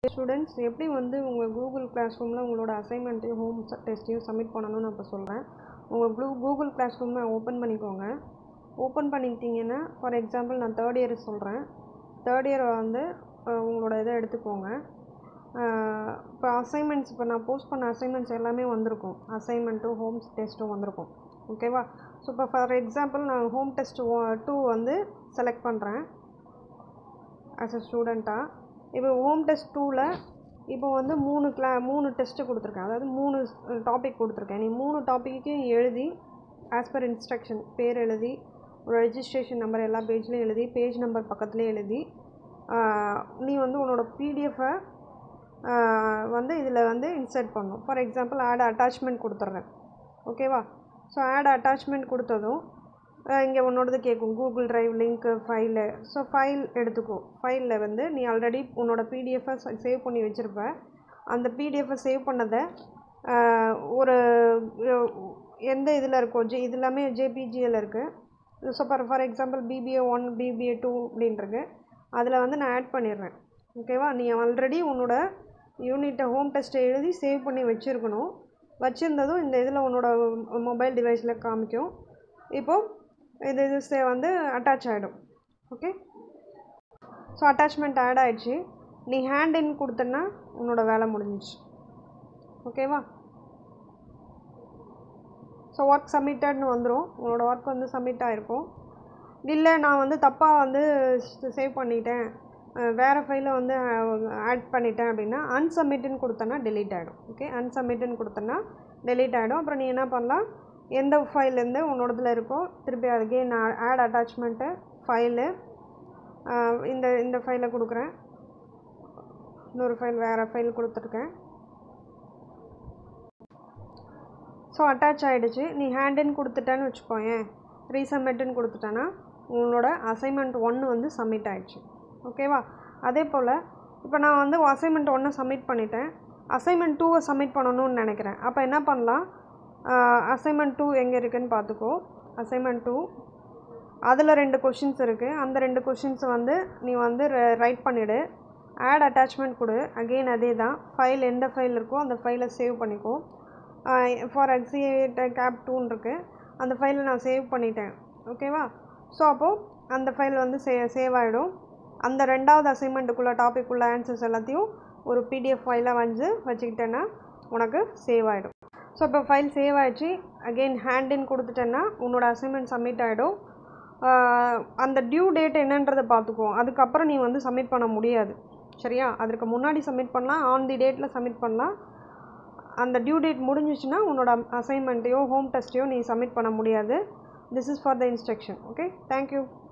students எப்படி வந்து உங்கள் கூகுள் கிளாஸ் ரூமில் உங்களோட அசைன்மெண்ட்டையும் ஹோம் டெஸ்ட்டையும் சப்மிட் பண்ணணும்னு நான் இப்போ சொல்கிறேன் உங்கள் க்ளூ கூகுள் கிளாஸ் ரூமை ஓப்பன் பண்ணிக்கோங்க ஓப்பன் பண்ணிக்கிட்டிங்கன்னா ஃபார் எக்ஸாம்பிள் நான் தேர்ட் இயர் சொல்கிறேன் தேர்ட் இயர் வந்து அஹ், உங்களோட இதை எடுத்துக்கோங்க இப்போ அசைன்மெண்ட்ஸ் இப்போ நான் போஸ்ட் பண்ண அசைன்மெண்ட்ஸ் எல்லாமே வந்திருக்கும் அசைன்மெண்ட்டும் ஹோம் டெஸ்ட்டும் வந்திருக்கும் ஓகேவா ஸோ இப்போ ஃபார் எக்ஸாம்பிள் நான் ஹோம் டெஸ்ட் டூ வந்து செலக்ட் பண்ணுறேன் ஆஸ் அ ஸ்டூடெண்ட்டாக இப்போ ஹோம் டெஸ்ட் டூவில் இப்போ வந்து மூணு கிளா மூணு டெஸ்ட்டு கொடுத்துருக்கேன் அதாவது மூணு டாபிக் கொடுத்துருக்கேன் நீ மூணு டாப்பிக்கையும் எழுதி ஆஸ் பர் இன்ஸ்ட்ரக்ஷன் பேர் எழுதி ஒரு ரெஜிஸ்ட்ரேஷன் நம்பர் எல்லா பேஜ்லேயும் எழுதி பேஜ் நம்பர் பக்கத்துலேயே எழுதி ஆஹ், நீ வந்து உன்னோட பிடிஎஃபை வந்து இதில் வந்து இன்சர்ட் பண்ணும் ஃபார் எக்ஸாம்பிள் ஆட் அட்டாச்மெண்ட் கொடுத்துட்றேன் ஓகேவா ஸோ ஆட் அட்டாச்மெண்ட் கொடுத்ததும் இங்கே உன்னோடது கேட்கும் கூகுள் டிரைவ் லிங்க்கு ஃபைலு ஸோ ஃபைல் எடுத்துக்கோ ஃபைலில் வந்து நீ ஆல்ரெடி உன்னோட பிடிஎஃபை சேவ் பண்ணி வச்சுருப்ப அந்த பிடிஎஃபை சேவ் பண்ணதை ஆஹ், ஒரு அஹ், எந்த இதில் இருக்கோ ஜே இது எல்லாமே ஜேபிஜியில் இருக்குது so for for example BBA one BBA two அப்படின்றது அதில் வந்து நான் ஆட் பண்ணிடுறேன் ஓகேவா நீ ஆல்ரெடி உன்னோட யூனிட்டை ஹோம் டெஸ்ட்டை எழுதி சேவ் பண்ணி வச்சுருக்கணும் வச்சுருந்ததும் இந்த இதில் உன்னோட மொபைல் டிவைஸில் காமிக்கும் இப்போது இது இது சே- வந்து அட்டாச் ஆகிடும் ஓகே ஸோ அட்டாச்மெண்ட் ஆட் ஆயிடுச்சு நீ ஹேண்ட் இன் கொடுத்தன்னா உன்னோட வேலை முடிஞ்சிச்சு ஓகேவா ஸோ ஒர்க் சப்மிட்டட்னு வந்துடும் உங்களோட ஒர்க் வந்து சப்மிட் ஆகிருக்கும் இல்லை நான் வந்து தப்பாக வந்து சேவ் பண்ணிட்டேன் அஹ் வேறு ஃபைலை வந்து ஆட் பண்ணிட்டேன் அப்படின்னா அன்சப்மிட்டுன்னு கொடுத்தனா delete ஆகிடும் ஓகே அன்சப்மிட்டுன்னு கொடுத்தனா delete ஆகிடும் அப்புறம் நீ என்ன பண்ணலாம் எந்த ஃபைல்லேருந்து உன்னோடதுல இருக்கோ திருப்பி அகெயின் ஆட் அட்டாச்மெண்ட்டு ஃபைலு இந்த இந்த ஃபைலை கொடுக்குறேன் இன்னொரு ஃபைல் வேறு ஃபைல் கொடுத்துருக்கேன் ஸோ அட்டாச் ஆகிடுச்சு நீ ஹேண்ட் இன் கொடுத்துட்டேன்னு வச்சுக்கோயேன் ரீசப்மிட்டுன்னு கொடுத்துட்டேன்னா உன்னோட அசைன்மெண்ட் ஒன்று வந்து சப்மிட் ஆயிடுச்சு ஓகேவா அதே போல் இப்போ நான் வந்து அசைன்மெண்ட் ஒன்றை சப்மிட் பண்ணிட்டேன் அசைன்மெண்ட் டூவை சப்மிட் பண்ணணும்னு நினைக்கிறேன் அப்போ என்ன பண்ணலாம் அசைன்மெண்ட் டூ எங்கே இருக்குன்னு பார்த்துக்கோ அசைன்மெண்ட் டூ அதில் ரெண்டு கொஷின்ஸ் இருக்குது அந்த ரெண்டு கொஷின்ஸை வந்து நீ வந்து ரைட் பண்ணிவிடு ஆட் அட்டாச்மெண்ட் கொடு அகெயின் அதே தான் ஃபைல் எந்த ஃபைல் இருக்கோ அந்த ஃபைலை சேவ் பண்ணிக்கோ ஃபார் எக்ஸி கேப் டூன்னு இருக்குது அந்த ஃபைலை நான் சேவ் பண்ணிட்டேன் ஓகேவா ஸோ அப்போது அந்த ஃபைல் வந்து சே சேவ் ஆகிடும் அந்த ரெண்டாவது அசைன்மெண்ட்டுக்குள்ளே டாபிக்குள்ள ஆன்சர்ஸ் எல்லாத்தையும் ஒரு பிடிஎஃப் ஃபைலாக வந்து வச்சுக்கிட்டேன்னா உனக்கு சேவ் ஆகிடும் ஸோ இப்போ ஃபைல் சேவ் ஆயிடுச்சு அகெயின் ஹேண்ட் இன் கொடுத்துட்டேன்னா உன்னோட அசைன்மெண்ட் சப்மிட் ஆகிடும் அந்த டியூ டேட் என்னன்றதை பார்த்துக்கோ அதுக்கப்புறம் நீ வந்து சப்மிட் பண்ண முடியாது சரியா அதற்கு முன்னாடி சப்மிட் பண்ணலாம் ஆன் தி டேட்டில் சப்மிட் பண்ணலாம் அந்த டியூ டேட் முடிஞ்சிச்சுன்னா உன்னோட அசைன்மெண்ட்டையோ ஹோம் டெஸ்ட்டையோ நீ சப்மிட் பண்ண முடியாது this is for the instruction okay thank you